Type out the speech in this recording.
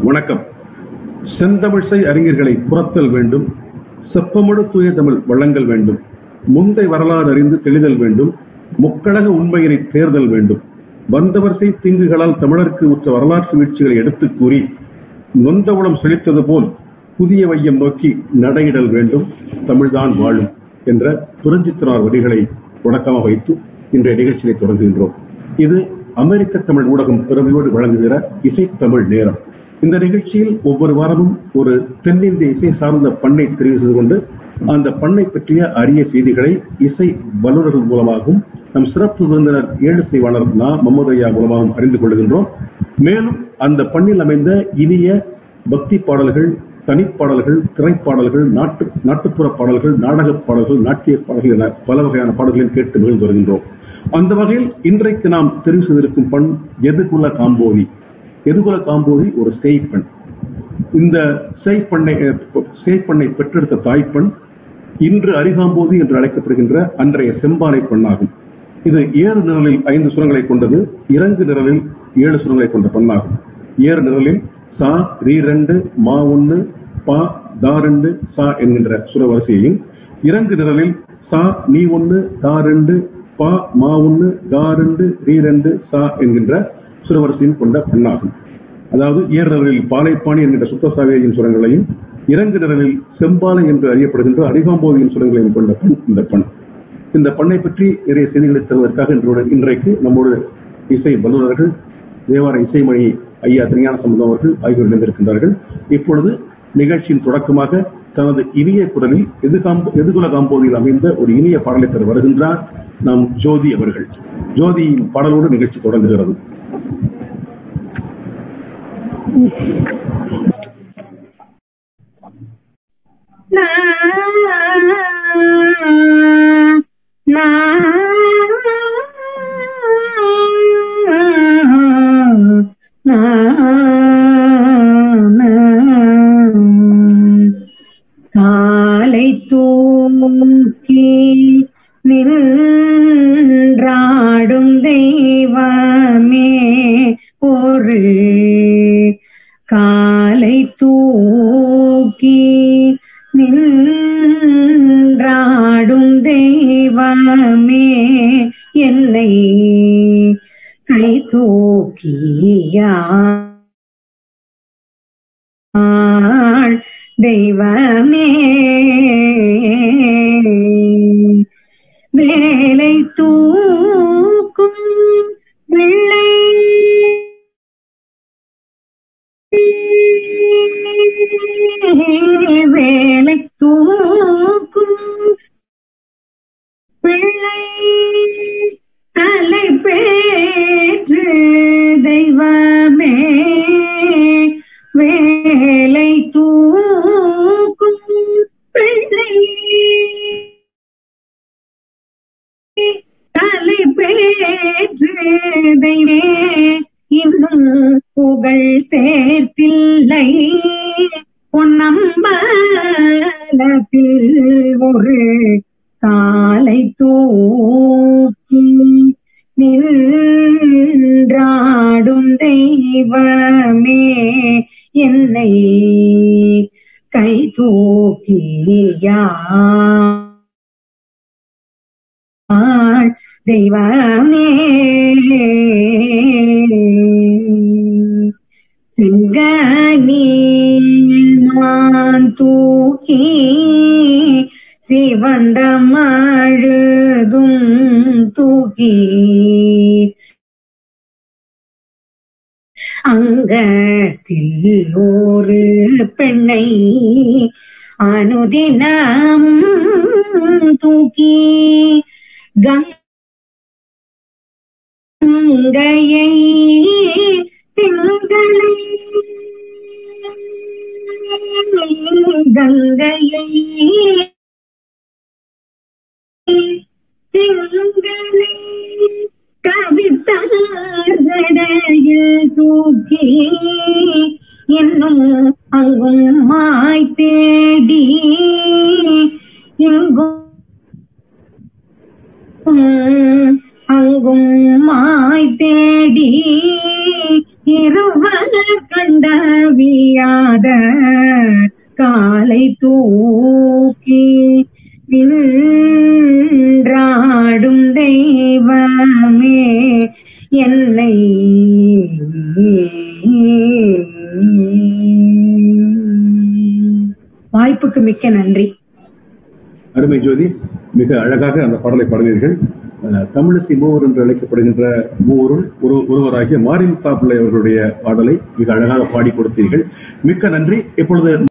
வணக்கம் செந்தமிழ்சை அறிஞர்களை புறத்தல் வேண்டும் செப்பமடு தூய தமிழ் வழங்கல் வேண்டும் முந்தை வரலாறு அறிந்து தெளிதல் வேண்டும் முக்கழக உண்மையினை தேர்தல் வேண்டும் வந்தவர்சை தீங்குகளால் தமிழருக்கு உற்ற வரலாற்று வீழ்ச்சிகளை எடுத்துக் கூறி நொந்தவுளம் செழித்தது போல் புதிய வையம் நோக்கி நடையிடல் வேண்டும் தமிழ்தான் வாழும் என்ற புரஞ்சித்திரார் வரிகளை தொடக்கமாக வைத்து இன்றைய நிகழ்ச்சியை தொடங்குகின்றோம் இது அமெரிக்க தமிழ் ஊடகம் பெருமையோடு வழங்குகிற இசைத்தமிழ் நேரம் இந்த நிகழ்ச்சியில் ஒவ்வொரு வாரமும் ஒரு தென்னிந்திய இசை சார்ந்த பண்ணை தெரிவு செய்து கொண்டு அந்த பண்ணை பற்றிய அரிய செய்திகளை இசை வல்லுநர்கள் மூலமாகவும் நம் சிறப்பு விருந்தினர் ஏழு செய்வாளர் நா முகமது ஐயா மூலமாகவும் அறிந்து கொள்கின்றோம் மேலும் அந்த பண்ணில் அமைந்த இனிய பக்தி பாடல்கள் தனிப்பாடல்கள் திரைப்பாடல்கள் நாட்டு நாட்டுப்புற பாடல்கள் நாடகப் பாடல்கள் நாட்டிய பாடல்கள் என பல வகையான பாடல்களையும் கேட்டு மகிழ்ந்து வருகின்றோம் அந்த வகையில் இன்றைக்கு நாம் தெரிவு செய்திருக்கும் பண் எதுகுல காம்போதி எதுகுல காம்போதி ஒரு சேய்ப்பெண் இந்த சேய்ப்பண்ணை சேய்ப்பண்ணை பெற்றெடுத்த தாய்ப்பெண் இன்று அரிகாம்போதி என்று அழைக்கப்படுகின்ற அன்றைய செம்பானை பெண்ணாகும் இது ஏறு நிரலில் ஐந்து சுரங்களை கொண்டது இறங்கு நிரலில் ஏழு சுரங்களை கொண்ட பெண்ணாகும் ஏறு நிரலில் சா ரீ ரெண்டு மா ஒன்னு பா தா ரெண்டு சா என்கின்ற சுர வரிசையையும் இறங்கு நிரலில் சா நீ ஒன்னு தா ரெண்டு பா மா ஒன்னு கா ரெண்டு ரீ ரெண்டு சா என்கின்ற சுரவரிசையும் கொண்ட பெண்ணாகும் அதாவது ஏர் நிரலில் பாலைப்பாணி என்கின்ற சுத்த சாவியின் சுரங்களையும் இறங்கு நிரலில் செம்பாலை என்று அறியப்படுகின்ற அரிகாம்போதியின் சுரங்களையும் கொண்ட பெண் இந்த பெண் இந்த பண்ணை பற்றி நிறைய செய்திகளை தருவதற்காக இன்றோடு இன்றைக்கு நம்மோடு இசை வல்லுநர்கள் தேவார இசைமணி ஐயா திருஞான சம்பந்தம் அவர்கள் ஆகியோர் இணைந்திருக்கின்றார்கள் இப்பொழுது நிகழ்ச்சியின் தொடக்கமாக தனது இனிய குரலில் எதுகாம்போ எதுகுல காம்போதியில் அமைந்த ஒரு இனிய பாடலை தர வருகின்றார் நம் ஜோதி அவர்கள் ஜோதியின் பாடலோடு நிகழ்ச்சி தொடங்குகிறது காலை தூக்கி நின்றாடும் தெய்வமே ஒரு காலை தூக்கி நின்றாடும் தெய்வமே என்னை கை தூக்கியா தெய்வமே வேலை தூக்கும் பிள்ளை வேலை தூக்கும் பிள்ளை தலை பேற்று தெய்வமே வேலை தூக்கும் பிள்ளை தலை பேற்று தெய்வே இன்னும் புகழ் சேர்த்தில்லை பொன்னம்பலத்தில் ஒரு காலை தூக்கி நின்றாடும் தெய்வமே என்னை கை தூக்கியா தெய்வமே சிங்கனீல் நான் தூக்கி சிவந்த மழுதும் தூக்கி அங்கத்தில் ஒரு பெண்ணை அனுதினம் தூக்கி கங்கையை திங்களை கங்கையை திங்களை கவித்தார்கடையில் தூக்கி இன்னும் அங்கும் மாய் தேடி இங்கும் அங்கும் மாய் தேடி இருவர் கண்டவியாத காலை தூக்கி நின்றாடும் தெய்வமே என்னை வாய்ப்புக்கு மிக்க நன்றி அருமை ஜோதி மிக அழகாக அந்த பாடலை பாடினீர்கள் அஹ், தமிழிசை மூவர் என்று அழைக்கப்படுகின்ற மூவருள் ஒரு ஒருவராகிய மாரிமுத்தா பிள்ளை அவர்களுடைய பாடலை மிக அழகாக பாடி கொடுத்தீர்கள் மிக்க நன்றி இப்பொழுது